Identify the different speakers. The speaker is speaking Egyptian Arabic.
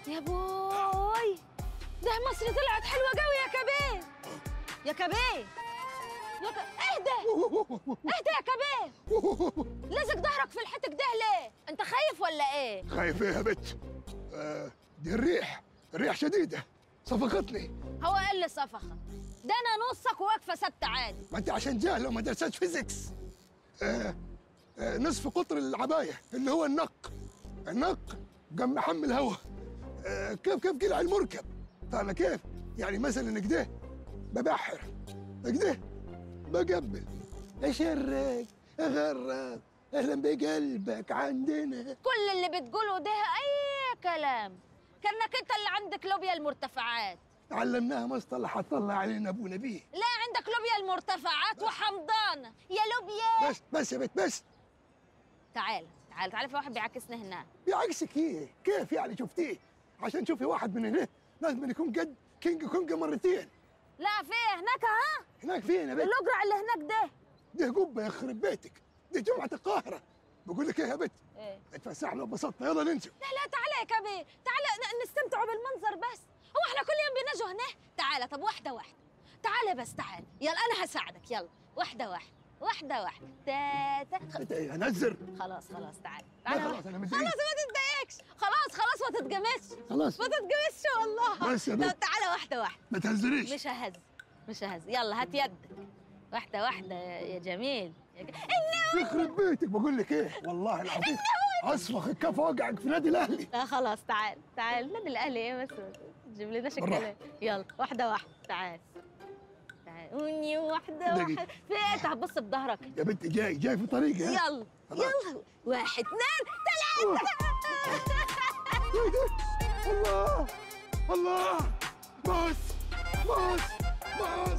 Speaker 1: يا بوي ده مصر طلعت حلوة قوي يا كبير يا كبير يا ك... اهدى اهدى يا كبير لازق ظهرك في الحتة ده ليه؟ انت خايف ولا ايه؟
Speaker 2: خايف ايه يا بت آه دي الريح الريح شديدة صفقتني
Speaker 1: هو ايه اللي صفخك؟ ده انا نصك وواقفة ثابتة عادي
Speaker 2: ما انت عشان جاهلة وما درست فيزيكس آه آه نصف قطر العباية اللي هو النق النق قام محمل هوا آه كيف كيف قلع المركب فاهمة كيف؟ يعني مثلا كده ببحر كده بقبل اشرك اغرب اهلا بقلبك عندنا
Speaker 1: كل اللي بتقوله ده اي كلام كانك انت اللي عندك لوبيا المرتفعات
Speaker 2: علمناها مصطلح طلع علينا ابو نبيه
Speaker 1: لا عندك لوبيا المرتفعات وحمضانة يا لوبيا
Speaker 2: بس بس يا بت بس
Speaker 1: تعال تعال تعال في واحد بيعكسنا هناك
Speaker 2: بعكسك ايه كيف يعني شفتيه عشان تشوفي واحد من هنا لازم يكون قد كينج كونج مرتين
Speaker 1: لا في هناك ها
Speaker 2: هناك فين يا بت
Speaker 1: الاقرع اللي هناك ده
Speaker 2: ده قبه يخرب بيتك دي جمعه القاهره بقول لك ايه يا بت
Speaker 1: ايه
Speaker 2: اتفسحنا وبسطنا يلا ننسى
Speaker 1: لا لا تعال يا كبير تعال ن- نستمتعوا بالمنظر بس هو احنا كل يوم بنجوا هنا تعال طب واحدة واحدة تعال بس تعال يلا انا هساعدك يلا واحدة واحدة واحدة واحدة تاتا
Speaker 2: انت ايه هنزر
Speaker 1: خلاص خلاص تعال
Speaker 2: لا
Speaker 1: تعال
Speaker 2: خلاص انا متضايق
Speaker 1: خلاص ما تتضايقش خلاص خلاص ما تتجمسش
Speaker 2: خلاص
Speaker 1: ما تتجمسش والله
Speaker 2: بس يا
Speaker 1: طب
Speaker 2: بنت.
Speaker 1: تعالى واحدة واحدة
Speaker 2: ما تهزريش
Speaker 1: مش ههز مش ههز يلا هات يدك واحدة واحدة يا جميل يا ج... إنه
Speaker 2: يخرب بيتك بقول لك ايه والله العظيم اصفخ الكف اوقعك في نادي الاهلي
Speaker 1: لا خلاص تعال تعال نادي الاهلي ايه بس جيب لنا شكل
Speaker 2: بالراحة.
Speaker 1: يلا واحدة واحدة تعال تعال وني واحدة
Speaker 2: دقيقة.
Speaker 1: واحدة في ايه أنت هتبص بظهرك
Speaker 2: يا بنت جاي جاي في طريقي ها
Speaker 1: يلا
Speaker 2: خلاص.
Speaker 1: يلا واحد اثنين ثلاثة
Speaker 2: إيه ده؟ الله الله بس بس بس